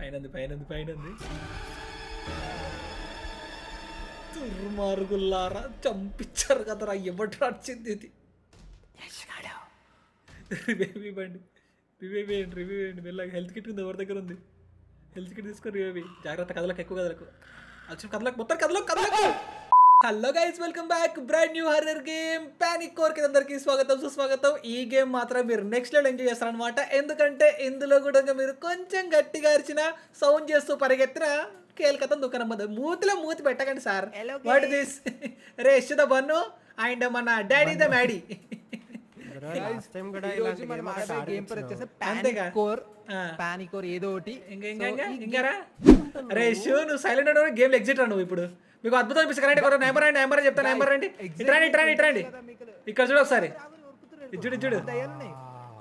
పైనంది పైనంది పైనంది దుర్మార్గుల్లారా చంపించారు కదరా ఎవరు వచ్చింది ఇది రివేవ్ ఇవ్వండి రివేవ్ వేయండి రివేవ్ వేయండి మెల్లగా హెల్త్ కిట్ ఉంది ఎవరి దగ్గర ఉంది హెల్త్ కిట్ తీసుకొని రివేవ్ ఇయ్యి. జాగ్రత్త కదలకు ఎక్కువ కదలకు వచ్చిన కదలకు మొత్తం కదలకు కదలకు hello guys welcome back brand new horror game panic core కి అందరికీ స్వాగతం సుస్వాగతం ఈ గేమ్ మాత్రం మీరు నెక్స్ట్ లెవెల్ ఎంజాయ్ చేస్తారనమాట ఎందుకంటే ఇందులో కూడా మీరు కొంచెం గట్టిగా అరిచిన సౌండ్ చేస్తూ పరిగెత్తిన కేల్కతం దుకాణం పోతుంది మూతిలో మూతి పెట్టకండి సార్ వాట్ దిస్ రే యశుద బన్ను అండ్ మన daddy the Maddy last time కూడా ఈ రోజు ఇలాంటి మనం game ఒకటి ఆడే గేమ్ పేరు ఆడించాం. వచ్చేసి అంతేగా? పానిక్ కోర్ ఆ. పానిక్ కోర్ ఏదో ఒకటి ఇంకా ఇంకా ఇంకా ఇంకారా అరే షూ నువ్వు సైలెంట్ ఉండవు గేమ్ ఎగ్జిట్ రా నువ్వు ఇప్పుడు మీకు అద్భుతం అనిపిస్తుంది రండి కొంచెం నెంబర్ రండి నెంబర్ చెప్తా నెంబర్ రండి ఇట్రండి ఇట్రండి ఇట్రండి ఇక్కడ చూడు ఒకసారి ఇది చూడు ఇది చూడు దయ్యాలున్నాయి.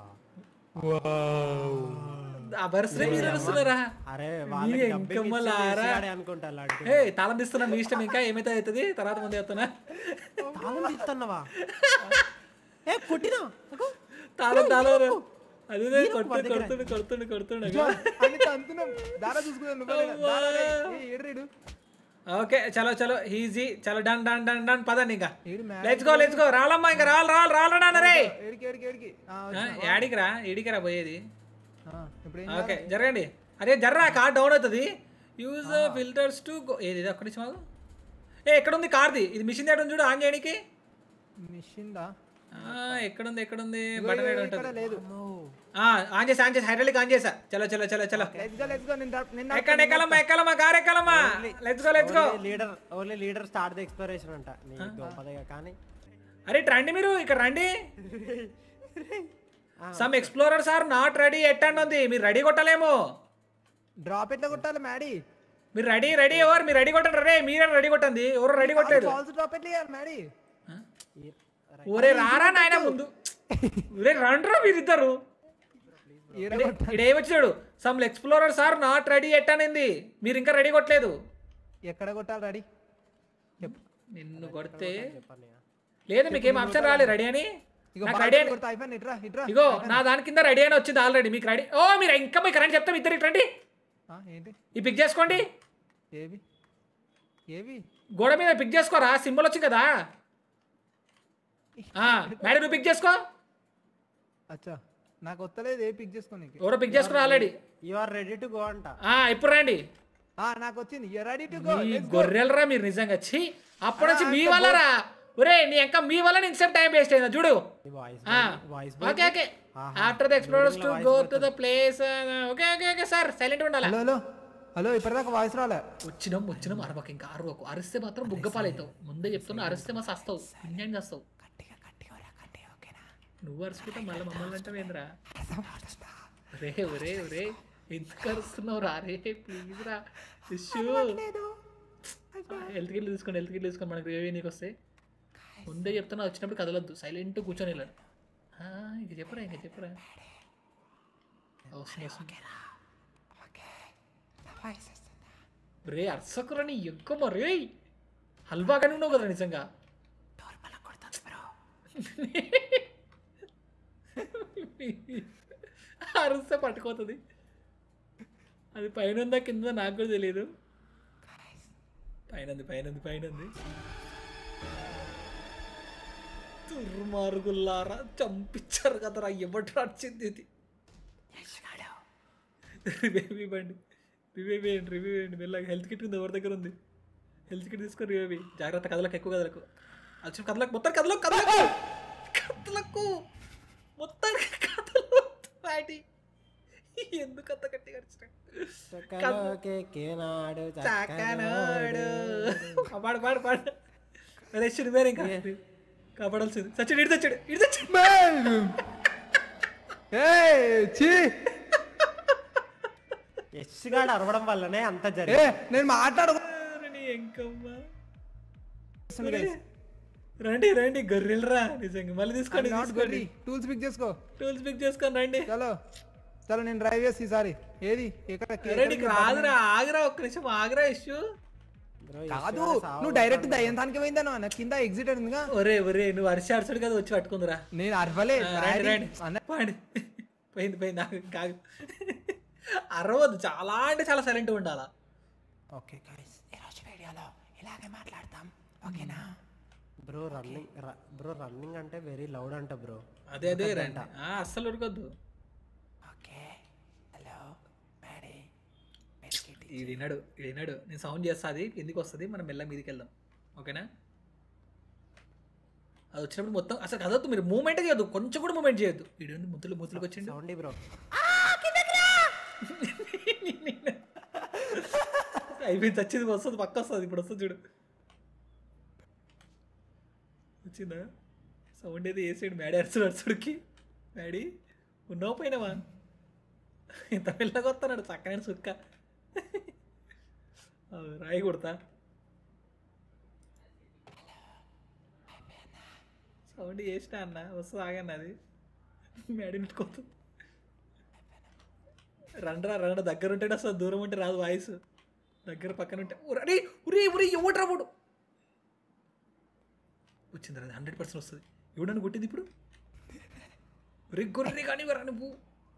ఆ బర్స్డే మీరు వస్తున్నారా అరే మీ వాళ్ళకి డబ్బింగ్ ఇచ్చి ఎంకమ్మలారా. వేసాడే అనుకుంటా అలాంటి ఏ తాళం తీస్తున్నా మీ ఇష్టం ఇంకా ఏమైతే అవుతుంది తర్వాత ముందు చెప్తున్నా తాళం తీస్తున్నావా ఏ కొట్టినా అగో. తాళం తాళం అదే కొడుతుండు కొడుతుండు కొడుతుండు కొడుతుండు అని తంతున్నాం దారా చూసుకున్నాను నువ్వే లేదా? దారా రే. ఏ, ఏడు రీడు. ఓకే చలో చలో ఈజీ చలో డన్ డన్ డన్ డన్ పదండి ఇంకా ఏడు match let's go let's go రాలమ్మా ఇంకా రాలు రాలు రాలడా రే ఏడికి ఏడికి ఏడికి ఆ, ఆ, యాడికి రా ఏడికి రా పోయేది ఆ, ఇప్పుడు ఏం ఓకే జరగండి అరే జర్రా కార్ డౌన్ అవుతుంది యూజ్ ఫిల్టర్స్ టు ఏది ఇది ఒక్కడి మాకు ఏ ఎక్కడ ఉంది కార్ది ఇది మిషన్ దగ్గర ఉంది చూడు ఆన్ చేయడానికి మిషన్ దా ఆ, ఎక్కడుంది ఎక్కడుంది బటన్ ఏడు ఇక్కడ ఉంటుంది లేదు ఆ, ఆన్ చేసి ఆన్ చేసి హైడ్రాలిక్ ఆన్ చేసా చలో చలో చలో చలో లెట్స్ గో లెట్స్ గో నేను దా- నేను దా- ఎక్కండి ఎక్కలమ్మా ఎక్కలమ్మా కార్ ఎక్కలమ్మా let's go let's go only leader only leader start the exploration అంట నీ దోపదగా కానీ అరే ఇటు రండి మీరు ఇక్కడ రండి some explorers are not ready ఎట్టండి ఉంది మీరు రెడీ కొట్టలేము డ్రాప్ ఎట్లా కొట్టాలి మ్యాడీ మీరు రెడీ రెడీ ఎవరు మీరు రెడీ కొట్టండి రే మీరే రెడీ కొట్టండి ఎవరు రెడీ కొట్టలేదు ఫాల్స్ డ్రాప్ ఎట్లా చేయాలి మ్యాడీ ఒరే రారా నాయన ముందు ఒరే రండ్రా మీరిద్దరు ఇక్కడ ఏమొచ్చాడు some explorers are not ready ఎట్టనింది మీరు ఇంకా రెడీ కొట్టలేదు ఎక్కడ కొట్టాలి రెడీ చెప్పు నిన్ను కొడితే చెప్పన్నయ్య. లేదు మీకు ఏం ఆప్షన్ రాలేదు రెడీ అని ఇగో నాకు రెడీ అని కొడతా అయిపోయింది ఇట్రా ఇట్రా ఇగో నా దాని కింద రెడీ అని వచ్చింది ఆల్రెడీ మీకు రెడీ ఓ మీరు ఇంకా మీకు రండి చెప్తాం ఇద్దరు రండి ఆ, ఏంటి ఈ పిక్ చేసుకోండి ఏవి ఏవి గోడ మీద పిక్ చేసుకోరా సింబల్ వచ్చింది కదా ఆ, మేడం నువ్వు పిక్ చేసుకో అచ్చా నాకు వస్తలేదు ఏ పిక్ చేసుకోనికి ఎవరో పిక్ చేసుకున్నా already you are ready to go అంట ఆ, ఇప్పుడు రండి ఆ నాకు వచ్చింది యు రెడీ టు గో మీ గొర్రెలరా మీరు నిజంగా ఛీ అప్పటి నుంచి మీ వల్లరా ఒరే నీ ఇంకా మీ వల్ల నేను సేపు టైం వేస్ట్ అయిందా చూడు ఈ voice voice okay okay after the explorers to go to the place okay okay okay sir silent ఉండాలి హలో హలో హలో ఇప్పటిదాకా వాయిస్ రాలే వచ్చినాం వచ్చినాం అరవకు ఇంకా అరవకు అరిస్తే మాత్రం బుగ్గపాలవుతావు ముందే చెప్తున్నా అరిస్తే మా సస్తావు ఇంజన్ చేస్తావు నువ్వు అరుచుకుంటా మళ్ళీ మమ్మల్ని అంటే ఏంద్రా రే ఒరే ఒరే ఎందుకు అరుస్తున్నావు రా రే ప్లీజ్ రా ఇష్యూ హెల్త్ కిట్ తీసుకోండి హెల్త్ కిట్ తీసుకోండి మనకి రివ్యూ నీకు వస్తే ముందే చెప్తున్నా వచ్చినప్పుడు కదలొద్దు సైలెంట్ కూర్చొని వెళ్ళాడు ఆ, ఇంక చెప్పరా ఇంక చెప్పరా వస్తుంది వస్తుంది రే అర్సకురా నీ ఎక్కువ మరి హల్వాగానే ఉన్నావు కదా నిజంగా అరుస్తే పట్టుకోతుంది అది పైన ఉందా కింద ఉందా నాకు కూడా తెలియదు పైన ఉంది పైన ఉంది పైన ఉంది దుర్మార్గుల్లారా చంపించారు కదరా ఎవరు వచ్చింది ఇది రివేవ్ ఇవ్వండి రివేవ్ వేయండి రివ్యూ వేయండి మెల్లగా హెల్త్ కిట్ ఉంది ఎవరి దగ్గర ఉంది హెల్త్ కిట్ తీసుకొని రివేవ్ ఇయ్యి. జాగ్రత్త కదలకు ఎక్కువ కదలకు వచ్చిన కదలకు మొత్తం కదలకు కదలకు కదలకు మొత్తం కదలు వాటి ఎందుకు అంత గట్టిగా అరిచినా? చక్కలోకే కేనాడు చాకనాడు ఆ, పాడు పాడు పాడు అరే శుడు వేరే ఇంకా కాపాడాల్సింది సచ్చుడు ఇడి తెచ్చాడు ఇడి తెచ్చాడు ఏ ఛీ యశ్ గాడు అరవడం వల్లనే అంత ఏ జరిగింది నేను మాట్లాడు అరే నీ ఎంకమ్మా రండి రండి గొర్రెలరా నిజంగా మళ్ళీ తీసుకోండి నాట్ గొర్రీ టూల్స్ పిక్ చేసుకో టూల్స్ పిక్ చేసుకొని రండి చలో చలో నేను డ్రైవ్ చేసి ఈసారి ఏది ఎక్కడ అరే నీకు రాదురా ఆగరా ఒక్క నిమిషం ఆగరా ఇష్యూ Bro, కాదు నువ్వు డైరెక్ట్ దయ్యం దానికి పోయిందను నా కింద ఎగ్జిట్ అయిందిగా ఒరే ఒరే నువ్వు అరిసి అరసడు కదా వచ్చి పట్టుకుందిరా నేను అరవలే ఆ, రండి రండి అన్న పాడి పోయింది పోయింది ఆగు, కాగు అరవద్దు చాలా అంటే చాలా సైలెంట్గా ఉండాలా ఓకే గైస్ ఈరోజు వీడియోలో ఇలాగే మాట్లాడతాం ఓకేనా బ్రో రన్నింగ్ బ్రో రన్నింగ్ అంటే వెరీ లౌడ్ అంట బ్రో అదే అదే రండి ఆ, అస్సలు ఉడకొద్దు ఓకే హలో మ్యాడీ మెడికేట్ ఇది విన్నాడు ఇది విన్నాడు నేను సౌండ్ చేస్తా అది ఎందుకు వస్తుంది మనం మెల్ల మీదకి వెళ్దాం ఓకేనా అది వచ్చినప్పుడు మొత్తం అసలు కదొద్దు మీరు మూమెంట్ చేయొద్దు కొంచెం కూడా మూమెంట్ చేయొద్దు వీడు ముద్దులు ముద్దులకు వచ్చిండు సౌండ్ బ్రో అయిపోయింది వచ్చింది వస్తుంది పక్క వస్తుంది ఇప్పుడు వస్తుంది చూడు వచ్చిందా సౌండ్ ఏది వేసాడు మ్యాడీ అరుచుడు అరుచుడికి మ్యాడీ ఉన్నావు పోయినావా ఇంత మెల్లగా వస్తున్నాడు చక్కని సుక్క అవు, రాయి కొడతా సౌండ్ చేసినా అన్న వస్తుంది ఆగన్న అది మ్యాడీ నిట్టుకోతుంది రండ్రా రండ్రా దగ్గర ఉంటే అసలు దూరం ఉంటే రాదు వాయిస్ దగ్గర పక్కన ఉంటే ఉరే ఉరే ఉరే ఎవడు రాబోడు వచ్చింది అది హండ్రెడ్ పర్సెంట్ వస్తుంది ఎవడని కొట్టింది ఇప్పుడు ఒరే గొర్రె కానీ వరా నువ్వు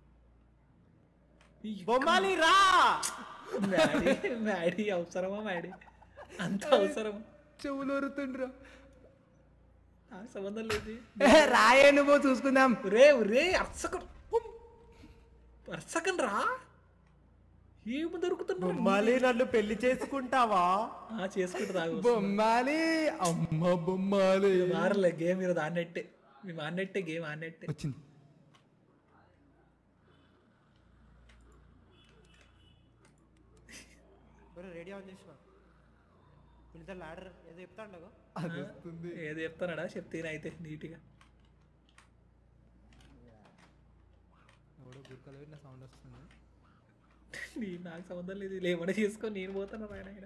ఈ బొమ్మాలి రా మ్యాడీ మ్యాడీ అవసరమా మ్యాడీ అంత అవసరమా చెవులు ఒరుతుండ్రు నాకు సంబంధం లేదు రాయే నువ్వు చూసుకుందాం ఒరే ఒరే అర్చకం అర్చకం రా ఏమి దొరుకుతున్నా బొమ్మాలి నన్ను పెళ్లి చేసుకుంటావా చేసుకుంటా తాగు బొమ్మాలి అమ్మ బొమ్మాలి మారలే గేమ్ ఈరోజు ఆడినట్టే మేము ఆడినట్టే గేమ్ ఆడినట్టే వచ్చింది బ్రో రేడియో ఆన్ చేసిన వీళ్ళిద్దరు లాడర్ ఏదో చెప్తాండగో అది వస్తుంది ఏది చెప్తానడా చెప్తేనే అయితే నీట్గా ఎవడో గుర్కలు పెట్టిన సౌండ్ వస్తుంది నీ నాకు సంబంధం లేదు లేమని చేసుకొని నేను పోతాను ఆయన ఆయన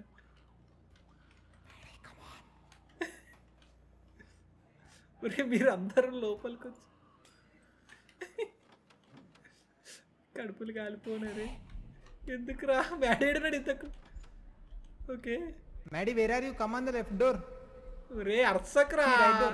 ఒరే మీరు అందరూ లోపలికి వచ్చి కడుపులు కాలిపోనారే ఎందుకురా మ్యాడేడనాడు ఇంతకు okay Maddy where are you come on the left door ఒరే అర్చకరా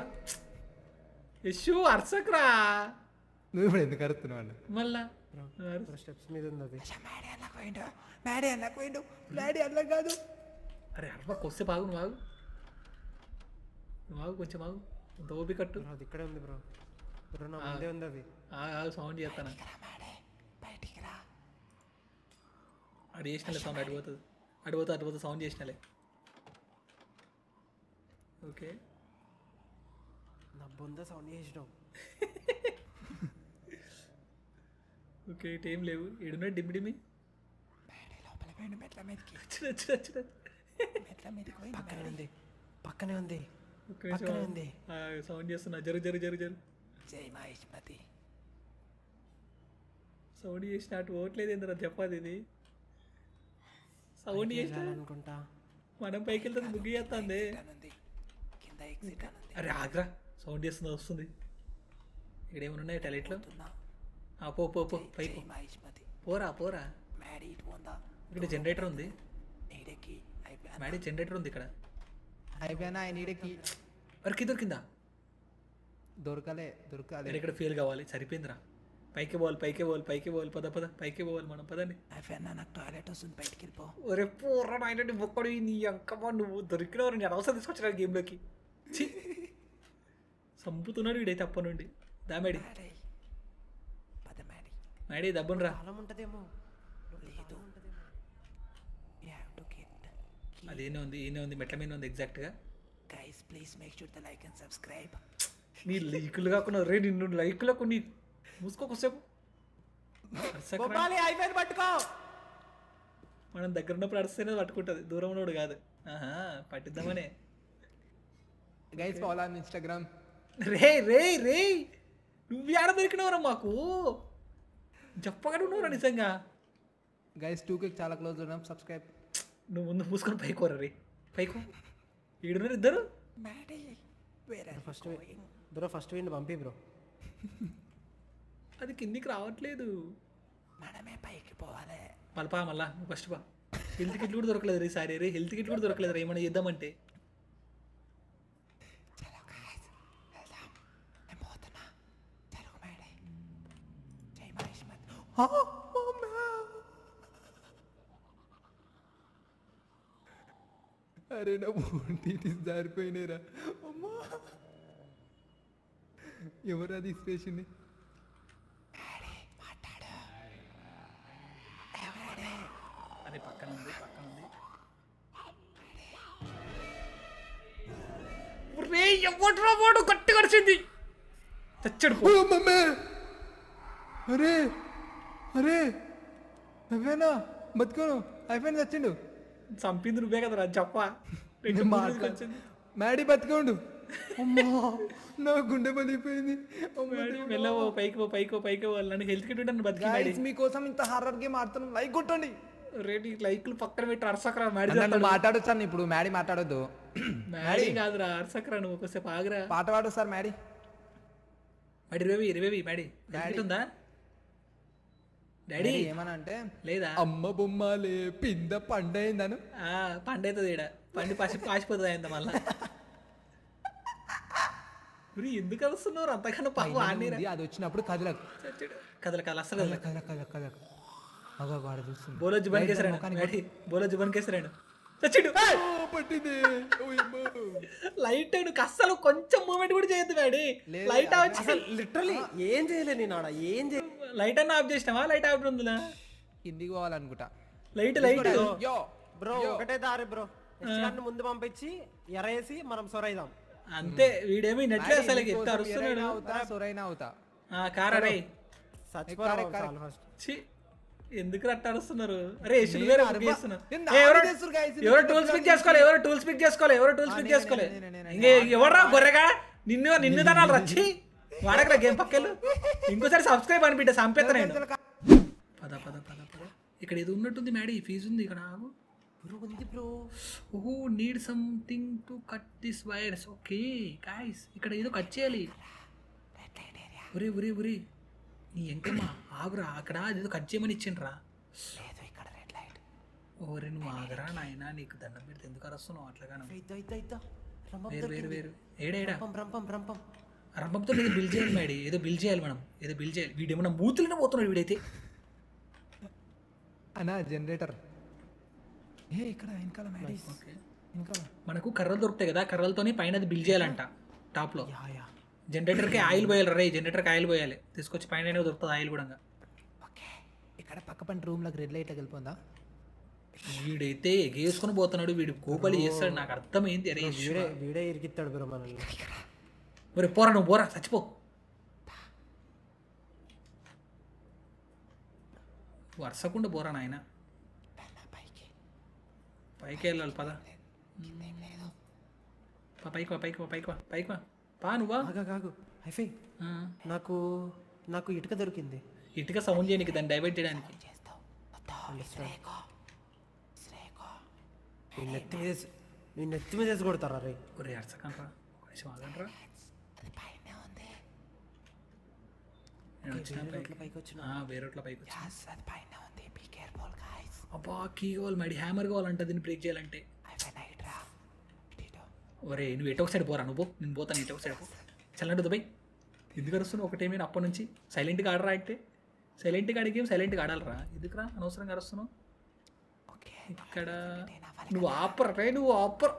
యశు అర్చకరా నువ్వు ఇప్పుడు ఎందుకు అరుస్తున్నావు అండి మళ్ళా స్టెప్స్ మీద ఉంది అది మ్యాడీ అలా పోయిండు మ్యాడీ అలా పోయిండు డాడీ అలా కాదు అరే అర్వకు వస్తే బాగు నువ్వు ఆగు నువ్వు ఆగు కొంచెం ఆగు కొంత ఓపి కట్టు బ్రో అది ఇక్కడే ఉంది బ్రో బ్రో నా ముందే ఉంది అది ఆగు, ఆగు సౌండ్ చేస్తాను మ్యాడీ బయటికి రా అటు చేసినలే సౌండ్ అడిపోతుంది అడిపోతా అడిపోతా సౌండ్ చేసినలే ఓకే నా బొంద సౌండ్ చేసినావు ఓకే ఇటు ఏం లేవు ఇడున్నా డిమ్మి డిమ్మి మ్యాడీ లోపల పోయిండు మెట్ల మీదకి వచ్చిన వచ్చిన వచ్చిన మెట్ల మీదకి పోయిండు పక్కనే ఉంది పక్కనే ఉంది ఒక్క పక్కనే నిమిషం ఉంది. సౌండ్ చేస్తున్నా జరు జరు జరు జరు జై మహేష్మతి సౌండ్ చేసిన అటు ఓట్లేదు ఏందిరా చెప్పాది ఇది సౌండ్ చేసిన అనుకుంటా మనం పైకి వెళ్తే ముగ్గు చేస్తుంది ఉంది కింద ఎగ్జిట్ అని ఉంది అరే ఆగ్రా సౌండ్ చేస్తుంది వస్తుంది ఇక్కడ ఏమైనా ఉన్నాయి టాయిలెట్లో పోతున్నా. ఆ, పో పో పో పైకి జై మహేష్మతి పోరా పోరా మ్యాడీ ఇటు పోందా ఇక్కడ జనరేటర్ ఉంది నీడెక్కి అయిపోయా మ్యాడీ జనరేటర్ ఉంది ఇక్కడ అయిపోయినా నీడెక్కి వరకు దొరికిందా దొరకలే దొరకాలి నేను ఇక్కడ ఫెయిల్ కావాలి సరిపోయిందిరా పైకి పోవాలి పైకి పోవాలి పైకి పోవాలి పద పద పైకి పోవాలి మనం పదండి అయిపోయినా నాకు టాయిలెట్ వస్తుంది బయటికి వెళ్ళిపో ఒరే పోరా నాయన ఒక్కడు నీ అంకమా నువ్వు దొరికినవారు నేను అవసరం తీసుకొచ్చిన గేమ్లోకి ఛీ. చంపుతున్నాడు వీడైతే అప్ప నుండి దా మేడి మ్యాడీ పద మ్యాడీ మేడీ దబ్బునరా తాళం ఉంటదేమో లేదు యూ హ్యావ్ టు గెట్ అది ఏనే ఉంది ఏనే ఉంది మెట్ల మీద ఉంది ఎగ్జాక్ట్గా guys please make sure the like and subscribe నీ లైకులు కాకుండా రే నిన్ను లైకులో కొన్ని మూసుకోకొసేపు బొమ్మాలి అయిపోయింది పట్టుకో మనం దగ్గర ఉన్నప్పుడు అడిస్తేనే పట్టుకుంటుంది దూరం ఉన్నోడు కాదు ఆహా పట్టిద్దామనే గైస్ ఫాలో ఆన్ ఇన్స్టాగ్రామ్ రే రే రే నువ్వు ఆడ దొరికినవరా మాకు చెప్పగానే ఉన్నవరా నిజంగా గైస్ టూ కి చాలా క్లోజ్ ఉన్నాం సబ్స్క్రైబ్ నువ్వు ముందు మూసుకొని పైకోరా రే పైకో ఈడున్నారు ఇద్దరు మ్యాడీ వేరే ఫస్ట్ బ్రో ఫస్ట్ విండి పంపి బ్రో అది కిందికి రావట్లేదు మనమే పైకి పోవాలి పలపా మళ్ళా నువ్వు ఫస్ట్ బా హెల్త్ కిట్ కూడా దొరకలేదు రే సారీ రే హెల్త్ కిట్ కూడా దొరకలేదు రా ఏమైనా చేద్దామంటే చలో గైస్ వెళ్దాం నేను పోతున్నా జరుగు మ్యాడీ జై మహేష్మతి అరే నా ఒంటి జారిపోయినారా అమ్మా ఎవరు అది ఇసిరేసింది అది పక్కన ఉంది పక్కన ఉంది రే ఎవడ్రా వాడు గట్టి కడిచింది చచ్చడు పో. ఓ మమ్మే అరే అరే నువ్వేనా బతుకోను అయిపోయింది వచ్చిండు చంపింది నువ్వే కదరా చెప్ప రెండు నేను మూడు మాట్లా- వచ్చింది. మ్యాడీ బతికోండు అమ్మా నా గుండె పలిపోయింది మేడీ, మెల్లవో పైకి పో పైకి పో పైకి పో నన్ను హెల్త్ కిట్ ఉంటాను బతికి మేడీ. మీకోసం ఇంత హారర్ గేమ్ ఆడుతున్నాం లైక్ కొట్టండి రేటి లైక్లు పక్కన పెట్టి అరసకరా మేడీ నన్ను చెప్తాడు. మాట్లాడొచ్చాను ఇప్పుడు మ్యాడీ మాట్లాడొద్దు మేడీ కాదురా అరసకరా నువ్వు ఒకసేపు ఆగురా పాట పాడు సార్ మ్యాడీ మేడీ ఇరవై ఇరవై మేడీ డాడీ ఉందా డాడీ ఏమన్నా అంటే లేదా అమ్మ బొమ్మలే పింద పండైందను ఆ, పండైతుంది ఈడ పండి పాసి పాసిపోతుంది అయింద మళ్ళా ఉరి, ఎందుకు వస్తున్నారు అంతకన్నా పాపం ఆడిరా అది వచ్చినప్పుడు కదలకు కదల కదల అసలు కదల కదల కదల కదల మగ వాడు చూస్తుంది బోలో జుబన్ కేసరాడు మేడీ బోలో జుబన్ కేసరాడు చచ్చిడు పట్టింది లైట్ నువ్వు అస్సలు కొంచెం మూమెంట్ కూడా చేయొద్దు మేడీ లైట్ ఆఫ్ అసలు లిటరలీ ఏం చేయలే నేను ఆడ ఏం చేయ లైట్ అన్న ఆఫ్ చేసినావా లైట్ ఆఫ్ ఉందిలా కిందికి పోవాలనుకుంటా లైట్ లైట్ యో బ్రో ఒకటే దారి బ్రో నెక్స్ట్ ముందు పంపించి ఎరేసి మనం సొరైదాం అంతే వీడేమి నెట్లే అసలు ఎంత అరుస్తున్నాడు అవుతా సొరైనా అవుతా ఆ కార్ అరే చచ్చిపోవాలి ఫస్ట్ ఛీ, ఎందుకు అట్ట అరుస్తున్నారు అరే యశులు వేరే బుక్ చేస్తున్నారు. నేను ఏ, ఎవరో- నాలుగు చేస్తున్నారు guys. ఇది ఎవరో టూల్స్ పిక్ చేసుకోవాలి ఎవరో టూల్స్ పిక్ చేసుకోవాలి ఎవరో టూల్స్ పిక్ చేసుకోవాలి నేనే, నేనే, ఇంకే ఎవడరా గొర్రెగా నిన్ను నిన్ను తనాలు రచ్చి వాడకరా గేమ్ పక్కలు ఇంకోసారి సబ్స్క్రైబ్ అనిపిట్ట సంపేత నేను పద పద పద పద ఇక్కడ ఏదో ఉన్నట్టుంది మేడీ ఫీజు ఉంది ఇక్కడ ఆగు. బ్రో ఉంది బ్రో ఓహో need something to cut this wires okay guys ఇక్కడ ఏదో కట్ చేయాలి ఉరి ఉరి ఉరి నీ ఎంకమ్మా ఆగురా అక్కడ అదేదో కట్ చేయమని ఇచ్చిండ్రా లేదు ఇక్కడ రెడ్ లైట్ ఓరే నువ్వు ఆగరా నాయనా నీకు దండం పెడితే ఎందుకు అరుస్తున్నావు అట్లాగాను అయితా అయితా అయితా రంపం వేరు వేరు వేరు ఏడేడా రంపం రంపం రంపం రంపంతో ఏదో బిల్ చేయాలి మేడి ఏదో బిల్ చేయాలి మనం ఏదో బిల్ చేయాలి వీడేమన్నా మూతులనే పోతున్నాడు వీడైతే అన్నా జనరేటర్ ఏ ఇక్కడ వెనకాల మ్యాడీ ఓకే వెనకాల మనకు కర్రలు దొరుకుతాయి కదా కర్రలతోని పైన అది బిల్ చేయాలంట టాప్లో యా యా జనరేటర్కి ఆయిల్ పోయాలి రే జనరేటర్కి ఆయిల్ పోయాలి తీసుకొచ్చి పైన దొరుకుతుంది ఆయిల్ కూడా ఓకే ఇక్కడ పక్క పని రూమ్లోకి రెడ్ లైట్లోకి వెళ్ళిపోందా వీడైతే ఎగేసుకొని పోతున్నాడు వీడు కోపలి చేస్తాడు నాకు అర్థమైంది అరే వీడే వీడే ఇరికిస్తాడు బ్రో మనల్ని మరి పోరా నువ్వు పోరా చచ్చిపో వరుసకుండా పోరా నాయన పైకి పైకి వెళ్ళాలి పద పా, పైకి వా పైకి వా పైకి వా పైకి వా పా నువ్వా ఆగా కాగు హైఫై ఆ, నాకు నాకు ఇటుక దొరికింది ఇటుక సౌండ్ చేయడానికి దాన్ని డైవర్ట్ చేయడానికి చేస్తావు మొత్తం శ్రేకో శ్రేకో నేను నెత్తి మీద వేసి- నేను నెత్తి మీద వేసి కొడతారా రే ఒరే అరసకండ్రా ఒక నిమిషం ఆగండ్రా అది పైన ఉంది నేను వచ్చిన వేరే పైకి రోడ్ల పైకి వచ్చిన ఆ, వేరే రోడ్ల పైకి వచ్చి యాస్ అది పైన ఉంది బీ కేర్ఫుల్ గాయ్స్ అబ్బా కీ కావాలి మరి హ్యామర్ కావాలంట దీన్ని బ్రేక్ చేయాలంటే ఐ నైట్ రా టీటో ఒరే నువ్వు ఎటో ఒక సైడ్ పోరా నువ్వు నేను పోతాను ఇటో ఒక సైడ్ పో చల్లండి దుబాయ్ ఎందుకు అరుస్తున్నావు ఒకటేమీ అప్పటి నుంచి సైలెంట్గా ఆడరా అంటే సైలెంట్గా ఆడే గేమ్ సైలెంట్గా ఆడాలరా ఎందుకురా అనవసరంగా అరుస్తున్నావు ఓకే ఇక్కడ నువ్వు ఆపరా రే నువ్వు ఆపర్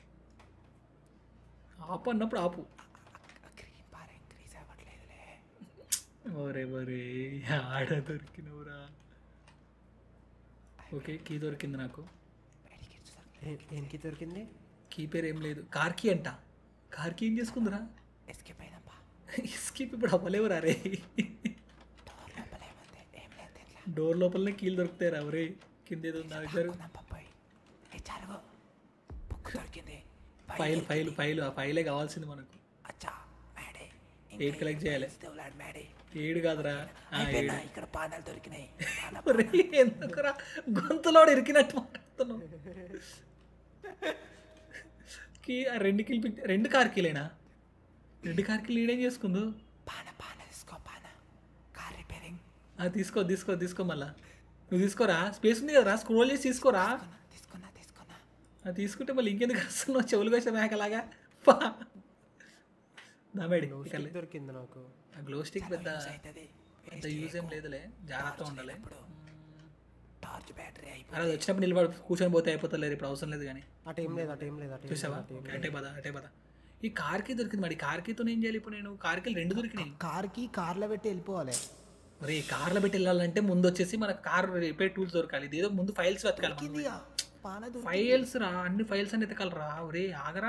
ఆపు అన్నప్పుడు ఆపు గ్రీన్ బార్ ఇంక్రీజ్ అవ్వట్లేదులే ఒరే ఒరే ఆడ దొరికినవురా ఓకే కీ దొరికింది నాకు మెడికిట్స్ ఏ- దేనికి దొరికింది కీ పేరు ఏం లేదు కార్కి అంట కార్కి ఏం చేసుకుందిరా ఎస్కేప్ అయినప్పా స్కిప్ ఇప్పుడు అవ్వలేవురా రే డోర్ లోపల ఏముంది ఏం లేదు ఇట్లా డోర్ లోపలనే కీలు దొరుకుతాయి ఒరే కింద ఏదో ఉంది నా దగ్గర కొందాం పప్పాయి ఏ చాలుగో బుక్ దొరికింది ఫైల్ ఫైల్ ఫైల్ ఆ ఫైలే కావాల్సింది మనకు అచ్చా మేడే ఎయిట్ కలెక్ట్ చేయాలి దేవులాడు మేడే ఏడు కాదురా ఆ, ఏడు అయిపోయినా ఇక్కడ పానాలు దొరికినాయి పాన- ఒరే, ఎందుకురా గొంతులో ఇరికినట్టు మాట్లాడుతున్నావు కీ ఆ రెండు కీలు పిక్ రెండు కార్ కీలేనా రెండు కార్ కీలు ఈడేం చేసుకుందు పాన పాన తీసుకో పాన కార్ రిపేరింగ్ ఆ, తీసుకో తీసుకో తీసుకో మళ్ళా నువ్వు తీసుకోరా స్పేస్ ఉంది కదరా స్క్రోల్ చేసి తీసుకోరా తీసుకున్నా తీసుకున్నా అది తీసుకుంటే మళ్ళీ ఇంకెందుకు వస్తున్నావు చెవులు కోసే మేకలాగా పా దామేడి స్టిక్ దొరికింది నాకు ఆ గ్లో స్టిక్ పెద్ద అవుతుంది పెద్ద యూజ్ ఏం లేదులే జాగ్రత్తగా ఉండాలి టార్చ్ బ్యాటరీ అయిపోయి అరే అది వచ్చినప్పుడు నిలబడి కూర్చొని పోతే అయిపోతలేదు ఇప్పుడు అవసరం లేదు కానీ అటు ఏం లేదు అటు ఏం లేదు అటు ఏం చూసావా లేదు, అటు ఏం అటే పద అటే పద ఈ కార్కి దొరికింది మరి కార్కితో ఏం చేయాలి ఇప్పుడు నేను కార్కి రెండు దొరికినాయి కార్కి కార్లో పెట్టి వెళ్ళిపోవాలి మరి కార్లో పెట్టి వెళ్ళాలంటే ముందు వచ్చేసి మన కార్ రిపేర్ టూల్స్ దొరకాలి ఇదేదో ముందు ఫైల్స్ వెతకాలి మనం. ఇదిగా పాన దొరికి ఫైల్స్ రా అన్ని ఫైల్స్ అని ఎతకాలరా ఒరే ఆగరా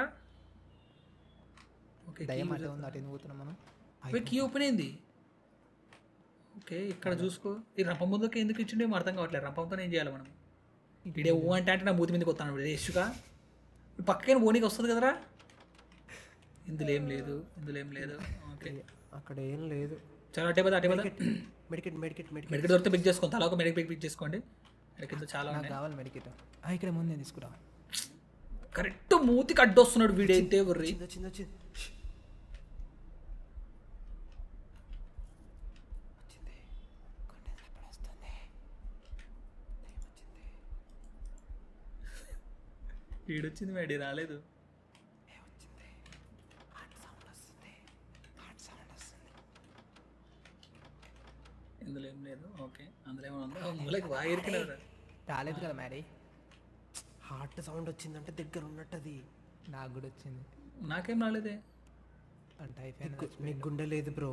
ఓకే దయ్యం అటే ఉంది అటు ఎందుకు పోతున్నాం మనం ఓకే కీ ఓపెన్ అయింది ఓకే ఇక్కడ చూసుకో ఈ రంపం ముందుకి ఎందుకు ఇచ్చిండే అర్థం కావట్లేదు రంపంతో ఏం చేయాలి మనం ఇడే ఊ అంటే అంటే నా మూతి మీదకి వస్తాను రేషుగా పక్కన ఓనికి వస్తుంది కదరా ఇందులో ఏం లేదు ఇందులో ఏం లేదు ఓకే అక్కడ ఏం లేదు చాలా అటే పద అటే పద మెడికెట్ మెడికెట్ మెడికెట్ మెడికల్ దొరికితే పిక్ చేసుకోండి తలా ఒక మెడికల్ పిక్ చేసుకోండి ఇక్కడ కింద చాలా నాకు ఉన్నాయి కావాలి మెడికేట్ ఇక్కడ ముందే తీసుకురా కరెక్ట్ మూతికి అడ్డొస్తున్నాడు వీడైతే వర్రి వచ్చింది వచ్చింది వచ్చింది వీడొచ్చింది మేడి రాలేదు ఇందులో ఏం లేదు ఓకే అందులో ఏమైనా ఉందా మూలకి బాగా ఇరికినారు రాలేదు కదా మ్యారీ హార్ట్ సౌండ్ వచ్చిందంటే దగ్గర ఉన్నట్టు అది నాకు కూడా వచ్చింది నాకేం రాలేదే అంటే అయిపోయింది గు- నీకు గుండె లేదు బ్రో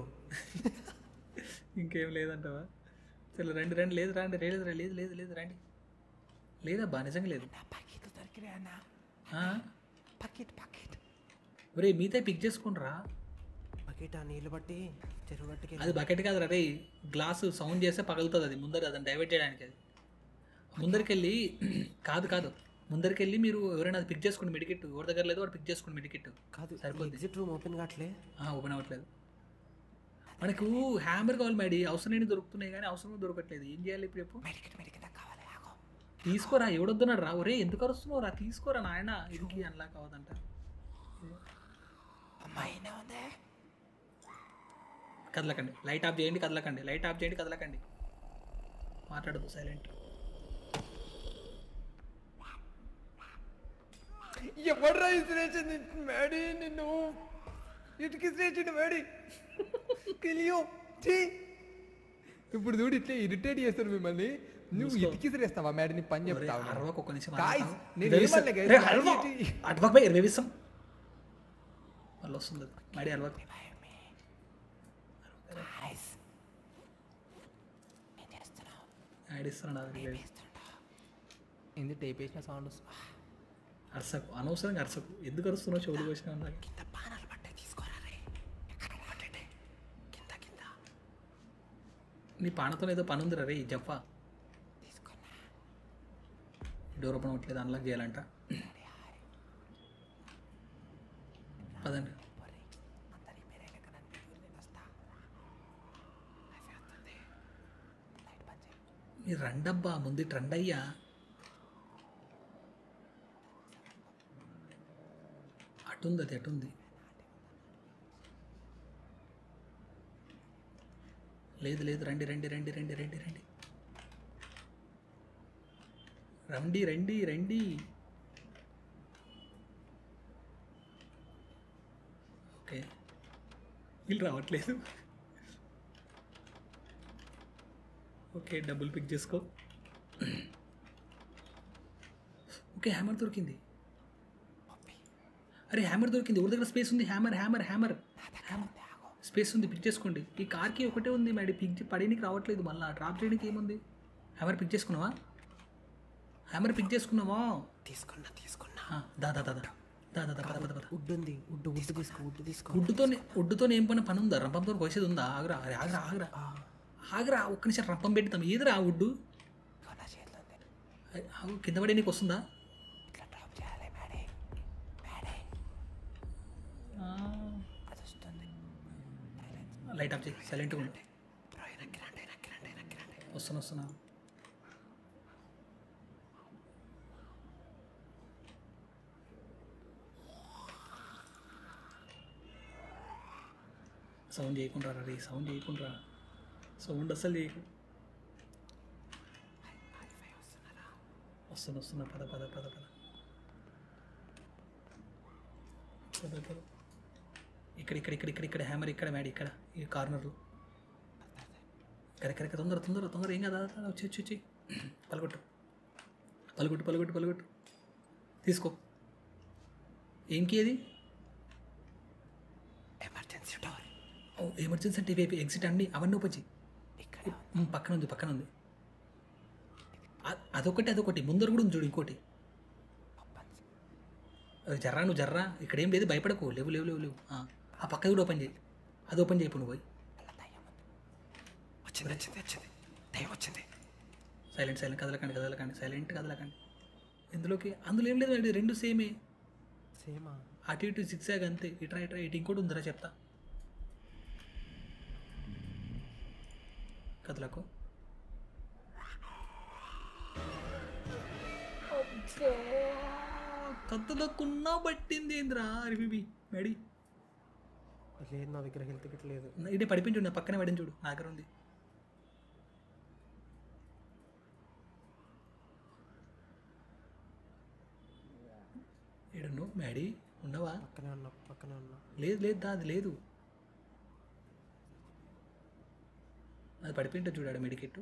ఇంకేం లేదంటావా చలో రండి రండి లేదు రండి లేదు రా, లేదు లేదు లేదు రండి లేదబ్బా నిజంగా లేదు పకెట్ దొరికిరా అన్న ఆ? పకెట్ పకెట్ ఒరే మీతో పిక్ చేసుకుంట్రా బకెట్ ఆ నీళ్ళు బట్టి చెరువు బట్టికి అది బకెట్ కాదు రే గ్లాసు సౌండ్ చేస్తే పగులుతుంది అది ముందర అదని డైవర్ట్ చేయడానికి అది ముందరికెళ్ళి కాదు కాదు ముందరికెళ్ళి మీరు ఎవరైనా అది పిక్ చేసుకోండి మెడికెట్ ఎవరి దగ్గర లేదు వాడు పిక్ చేసుకోండి మెడికెట్ కాదు సరిపోద్ది. ఎగ్జిట్ రూమ్ ఓపెన్ కావట్లే ఓపెన్ అవ్వట్లేదు మనకు హ్యామర్ కావాలి మేడి అవసరం దొరుకుతున్నాయి కానీ అవసరం దొరకట్లేదు ఏం చేయాలి ఇప్పుడు చెప్పు మెడికేట్ మెడికేట్ నాకు కావాలి ఆగో తీసుకోరా ఎవడొద్దున్నాడు రా ఒరే ఎందుకు అరుస్తున్నావు రా తీసుకోరా నాయన ఇరికి అన్లా కావదంట అమ్మాయినే ఉందే కదలకండి లైట్ ఆఫ్ చేయండి కదలకండి లైట్ ఆఫ్ చేయండి కదలకండి మాట్లాడదు సైలెంట్ ఎవడ్రా ఇసిరేసింది మేడీ నిన్ను ఇటుకి ఇసిరేసిండు మేడీ కిలియో చీ ఇప్పుడు చూడు ఇట్లా ఇరిటేట్ చేస్తారు మిమ్మల్ని నువ్వు ఇటుకి ఇసిరేస్తావా మేడీ పని చెప్తావు అరవకు ఒక్క నిమిషం Guys, ఆగు. నేను ఇరవై ఏమనలే ఇస్తాం. guys, రే, guys, అరవకు. ఇది- అటుపక్క పోయి ఇరవై ఇస్తాం మళ్ళీ వస్తుంది అది. మడి అరవకు నైస్ ఏం చేస్తున్నావు ఆడిస్తున్నాడు అది లేదు. ఎందుకు టేప్ వేసిన సౌండ్ వస్తుంది అరసకు అనవసరంగా అరసకు ఎందుకు అరుస్తున్నావు చెవులు వచ్చిన అందాక కింద పానాలు పట్టే తీసుకోరా రే ఎక్కడ పట్టండి కింద కింద నీ పానతో ఏదో పని ఉందిరా రే జఫా తీసుకున్నా డోర్ ఓపెన్ అవ్వట్లేదు అన్లాక్ చేయాలంట పదండి పోరే అందరి మీరే కదా నేను వస్తా అయిపోతుంది లైట్ బంద్ చేయి మీరు రండబ్బా ముందు రండి అయ్యా అటుంది అది అటుంది లేదు లేదు రండి రండి రండి రండి రండి రండి రండి రండి రండి ఓకే వీళ్ళు రావట్లేదు ఓకే డబ్బులు పిక్ చేసుకో ఓకే హ్యామర్ దొరికింది అరే హ్యామర్ దొరికింది ఎవరి దగ్గర స్పేస్ ఉంది హ్యామర్ హ్యామర్ హ్యామర్ స్పేస్ ఉంది పిక్ చేసుకోండి ఈ కార్కి ఒకటే ఉంది మేడం పిక్ పడేయడానికి రావట్లేదు మళ్ళీ డ్రాప్ చేయడానికి ఏముంది హ్యామర్ పిక్ చేసుకున్నావా హ్యామర్ పిక్ చేసుకున్నావా తీసుకున్నా తీసుకున్నా ఆ, దా దా దా దా దా దా దా పద పద పద వుడ్ ఉంది వుడ్ వుడ్ తీసుకో వుడ్ తీసుకో ఉడ్డుతో ఉడ్డుతో ఏం పని పని ఉందా రంపంతో కోసేది ఉందా ఆగరా అరే ఆగరా ఆగరా ఆగరా ఒక్క నిమిషం రంపం పెడతాం ఏదిరా ఆ ఉడ్డు నా చేతిలో ఉంది అయ్, ఆగు, కింద పడే నీకు వస్తుందా ఇట్లా డ్రాప్ చేయాలి మేడే మేడే ఆ, అది వస్తుంది లైట్ ఆఫ్ చేయి సైలెంట్గా ఉండు బ్రో వెనక్కి రండి వెనక్కి రండి వెనక్కి రండి వస్తున్నా వస్తున్నా సౌండ్ చేయకుండా రే సౌండ్ చేయకుండా సౌండ్ అస్సలు చేయకు వస్తున్నా వస్తున్నా పద పద పద పద పద పద ఇక్కడ ఇక్కడ ఇక్కడ ఇక్కడ ఇక్కడ హ్యామర్ ఇక్కడ మ్యాడ్ ఇక్కడ ఈ కార్నర్లో కరెక్ట్ కరెక్ట్ తొందర తొందర తొందర ఏం కదా వచ్చి వచ్చి వచ్చి పలగొట్టు పలగొట్టు పలగొట్టు పలగొట్టు తీసుకో ఏం కీ అది ఎమర్జెన్సీ డోర్ ఓ ఎమర్జెన్సీ అంటే ఇవి ఎగ్జిట్ అండి అవన్నీ ఓపెన్ చేయి ఇక్కడ ఉమ్, పక్కన ఉంది పక్కన ఉంది అ- అదొకటి అదొకటి ముందర కూడా ఉంది చూడు ఇంకోటి అది జర్రా నువ్వు జర్రా ఇక్కడ ఏం లేదు భయపడకు లేవు లేవు లేవు లేవు ఆ, ఆ పక్క కూడా ఓపెన్ చేయి అది ఓపెన్ చేయి ఇప్పుడు నువ్వు పోయి వచ్చింది వచ్చింది వచ్చింది దయ్యం వచ్చింది సైలెంట్ సైలెంట్ కదలకండి కదలకండి సైలెంట్ కదలకండి ఇందులోకి అందులో ఏం లేదు అది రెండు సేమే సేమా అటు ఇటు సిక్స్ ఆగ్ అంతే ఇట్రా ఇట్రా ఇటు ఇంకోటి ఉందిరా చెప్తా కదలకు కదలకున్నా పట్టింది ఏంద్రా రివిబి మెడి లేదు నా దగ్గర హెల్త్ కిట్ లేదు ఇటే పడిపించు నా పక్కనే పడిన చూడు నా దగ్గర ఉంది ఏడున్నావు మ్యాడీ ఉన్నావా పక్కనే ఉన్నా పక్కనే ఉన్నా లేదు లేదు దా అది లేదు అది పడిపోయింటే చూడాడు మెడికెట్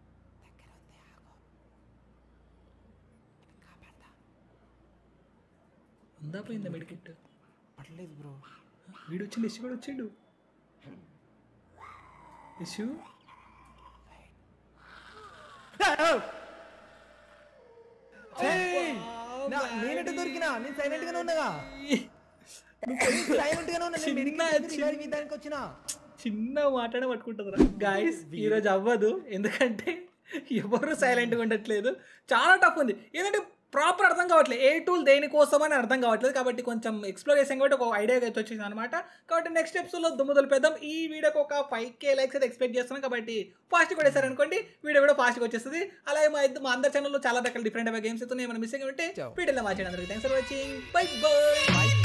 ఉందా పోయిందా మెడికెట్ పడలేదు బ్రో వీడు వచ్చిండు ఇష్యూ కూడా వచ్చిండు ఇష్యూ నేనెట్టు దొరికినా నేను సైలెంట్ గానే ఉన్నాగా సైలెంట్ గానే ఉన్నా నేను చిన్న- medical తీసుకుని చిన్న- మీ దానికి వచ్చినా చిన్న మాటనే పట్టుకుంటుంది గాయస్ ఈరోజు అవ్వదు ఎందుకంటే ఎవరు సైలెంట్గా ఉండట్లేదు చాలా టఫ్ ఉంది ఏంటంటే ప్రాపర్ అర్థం కావట్లేదు ఏ టూల్ దేనికోసం అని అర్థం కావట్లేదు కాబట్టి కొంచెం ఎక్స్ప్లోర్ చేసాం కాబట్టి ఒక ఐడియా అయితే వచ్చింది అనమాట కాబట్టి నెక్స్ట్ ఎపిసోడ్లో దుమ్ము దులిపేద్దాం ఈ వీడియోకి ఒక ఫైవ్ కే లైక్స్ అయితే ఎక్స్పెక్ట్ చేస్తున్నాం కాబట్టి ఫాస్ట్ కొట్టేశారు అనుకోండి వీడియో కూడా ఫాస్ట్గా వచ్చేస్తుంది అలాగే మా ఇద్దరు మా అందరి ఛానల్లో చాలా రకాల డిఫరెంట్ గేమ్స్ అయితే ఏమైనా మిస్ అయ్యి ఉంటే వీడియోలో వాచండి అందరికీ thanks for watching bye by